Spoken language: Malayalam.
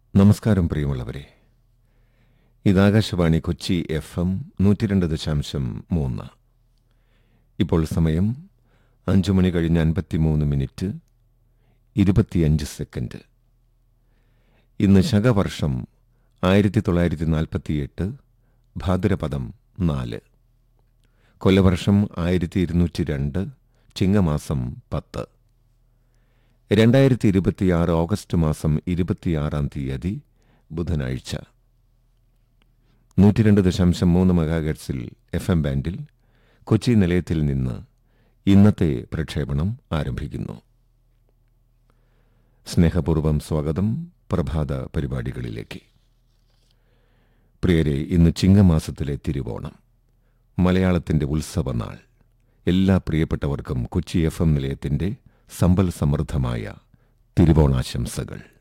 നമസ്കാരം പ്രിയമുള്ളവരെ ഇത് ആകാശവാണി കൊച്ചി എഫ് എം നൂറ്റി രണ്ട് ദശാംശം മൂന്ന് ഇപ്പോൾ സമയം അഞ്ചു മണി കഴിഞ്ഞ് അൻപത്തിമൂന്ന് മിനിറ്റ് ഇരുപത്തിയഞ്ച് സെക്കൻഡ് ഇന്ന് ശകവർഷം ആയിരത്തി തൊള്ളായിരത്തി നാൽപ്പത്തിയെട്ട് ഭാദ്രപദം നാല് കൊല്ലവർഷം ആയിരത്തി ഇരുന്നൂറ്റി രണ്ട് ചിങ്ങമാസം പത്ത് രണ്ടായിരത്തി ഇരുപത്തിയാറ് ഓഗസ്റ്റ് മാസം ഇരുപത്തിയാറാം തീയതി ബുധനാഴ്ച നൂറ്റിരണ്ട് ദശാംശം മൂന്ന് മെഗാഗട്സിൽ എഫ് എം ബാൻഡിൽ കൊച്ചി നിലയത്തിൽ നിന്ന് ഇന്നത്തെ പ്രക്ഷേപണം ആരംഭിക്കുന്നു സ്നേഹപൂർവം സ്വാഗതം പ്രഭാത പരിപാടികളിലേക്ക് പ്രിയരെ ഇന്ന് ചിങ്ങമാസത്തിലെ തിരുവോണം മലയാളത്തിന്റെ ഉത്സവനാൾ എല്ലാ പ്രിയപ്പെട്ടവർക്കും കൊച്ചി എഫ് എം നിലയത്തിന്റെ സമ്പൽ സമൃദ്ധമായ തിരുവോണാശംസകൾ